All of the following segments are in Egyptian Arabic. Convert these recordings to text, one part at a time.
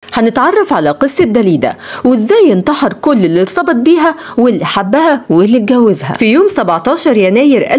هنتعرف على قصة داليدا وازاي انتحر كل اللي ارتبط بيها واللي حبها واللي اتجوزها في يوم 17 يناير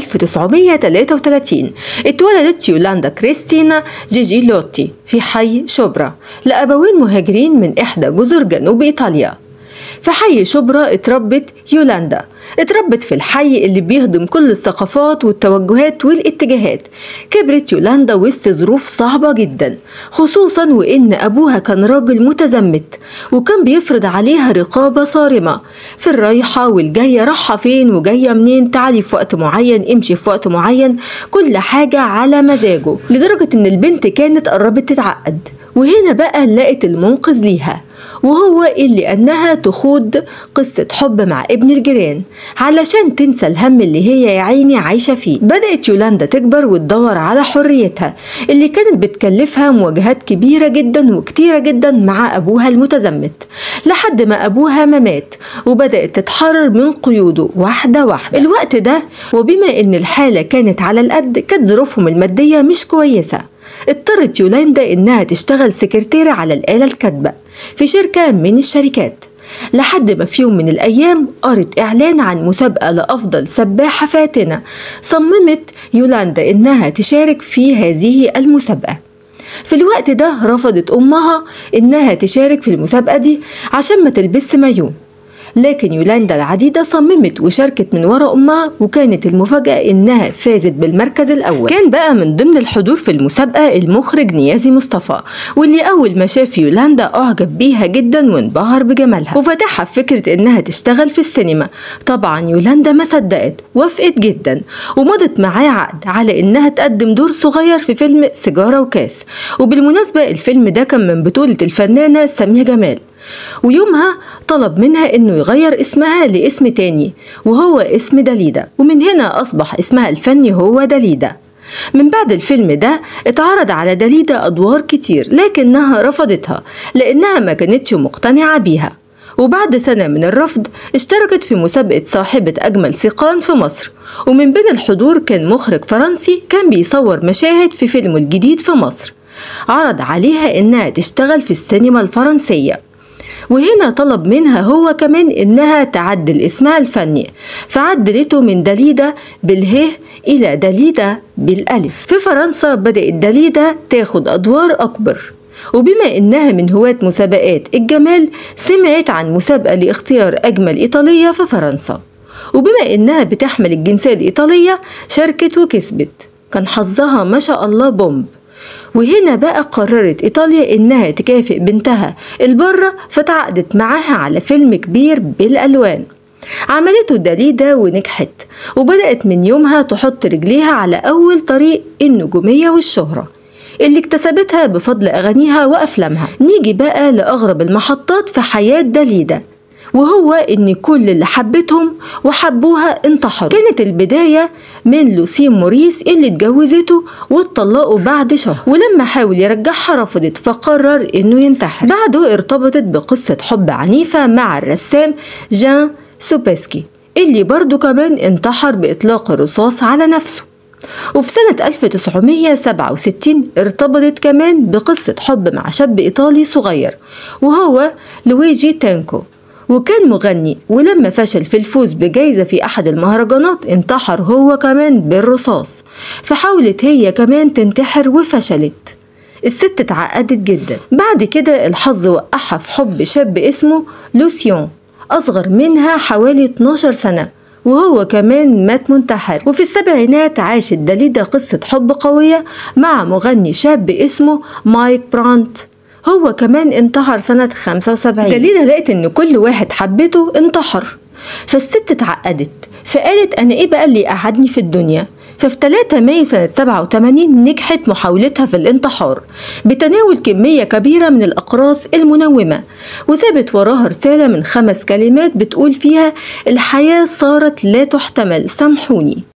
1933 اتولدت يولاندا كريستينا جيجي لوتي في حي شبرا لأبوين مهاجرين من إحدى جزر جنوب إيطاليا في حي شبرا اتربت يولاندا اتربت في الحي اللي بيهضم كل الثقافات والتوجهات والاتجاهات كبرت يولاندا وسط ظروف صعبة جدا خصوصا وإن أبوها كان راجل متزمت وكان بيفرض عليها رقابة صارمة في الرايحة والجاية رايحة فين وجاية منين تعالي في وقت معين امشي في وقت معين كل حاجة على مزاجه لدرجة إن البنت كانت قربت تتعقد وهنا بقى لقت المنقذ ليها وهو اللي أنها تخوض قصة حب مع ابن الجيران علشان تنسى الهم اللي هي يا عيني عايشة فيه بدأت يولاندا تكبر وتدور على حريتها اللي كانت بتكلفها مواجهات كبيرة جدا وكتيرة جدا مع أبوها المتزمت لحد ما أبوها ما مات وبدأت تتحرر من قيوده واحدة واحدة الوقت ده وبما إن الحالة كانت على القد كانت ظروفهم المادية مش كويسة اضطرت يولاندا إنها تشتغل سكرتيرة على الآلة الكاتبة في شركة من الشركات لحد ما في يوم من الأيام قرت إعلان عن مسابقة لأفضل سباحة فاتنة صممت يولاندا إنها تشارك في هذه المسابقة في الوقت ده رفضت أمها إنها تشارك في المسابقة دي عشان ما تلبس مايو لكن يولاندا العديدة صممت وشاركت من ورا أمها وكانت المفاجأة إنها فازت بالمركز الأول كان بقى من ضمن الحضور في المسابقة المخرج نيازي مصطفى واللي أول ما شاف يولاندا أعجب بيها جدا وانبهر بجمالها وفتحها في فكرة إنها تشتغل في السينما طبعا يولاندا ما صدقت وافقت جدا ومضت معاه عقد على إنها تقدم دور صغير في فيلم سيجارة وكاس وبالمناسبة الفيلم ده كان من بطولة الفنانة سامية جمال ويومها طلب منها انه يغير اسمها لاسم تاني وهو اسم داليدا ومن هنا اصبح اسمها الفني هو داليدا من بعد الفيلم ده اتعرض على داليدا ادوار كتير لكنها رفضتها لانها ما كانتش مقتنعة بيها وبعد سنة من الرفض اشتركت في مسابقة صاحبة أجمل سيقان في مصر ومن بين الحضور كان مخرج فرنسي كان بيصور مشاهد في فيلمه الجديد في مصر عرض عليها إنها تشتغل في السينما الفرنسية وهنا طلب منها هو كمان إنها تعدل اسمها الفني فعدلته من داليدا بالهه إلى داليدا بالألف في فرنسا بدأت داليدا تاخد أدوار أكبر وبما إنها من هواة مسابقات الجمال سمعت عن مسابقة لاختيار أجمل إيطالية في فرنسا وبما إنها بتحمل الجنسية الإيطالية شاركت وكسبت كان حظها ما شاء الله بومب وهنا بقى قررت إيطاليا إنها تكافئ بنتها البرة فتعقدت معاها على فيلم كبير بالألوان عملته داليدا ونجحت وبدأت من يومها تحط رجليها على أول طريق النجومية والشهرة اللي اكتسبتها بفضل أغانيها وأفلامها نيجي بقى لأغرب المحطات في حياة داليدا وهو ان كل اللي حبتهم وحبوها انتحروا كانت البداية من لوسين موريس اللي اتجوزته واتطلقوا بعد شهر ولما حاول يرجعها رفضت فقرر انه ينتحر بعده ارتبطت بقصة حب عنيفة مع الرسام جان سوبسكي اللي برضه كمان انتحر بإطلاق الرصاص على نفسه وفي سنة 1967 ارتبطت كمان بقصة حب مع شاب إيطالي صغير وهو لويجي تانكو وكان مغني ولما فشل في الفوز بجايزة في أحد المهرجانات انتحر هو كمان بالرصاص فحاولت هي كمان تنتحر وفشلت الست اتعقدت جدا بعد كده الحظ وقعها في حب شاب اسمه لوسيون أصغر منها حوالي 12 سنة وهو كمان مات منتحر وفي السبعينات عاشت داليدا قصة حب قوية مع مغني شاب اسمه مايك برانت هو كمان انتحر سنة 75 دليلة لقت ان كل واحد حبته انتحر فالست اتعقدت فقالت انا ايه بقى اللي قعدني في الدنيا ففي 3 مايو سنة 87 نجحت محاولتها في الانتحار بتناول كمية كبيرة من الأقراص المنومة وسابت وراها رسالة من خمس كلمات بتقول فيها الحياة صارت لا تحتمل سامحوني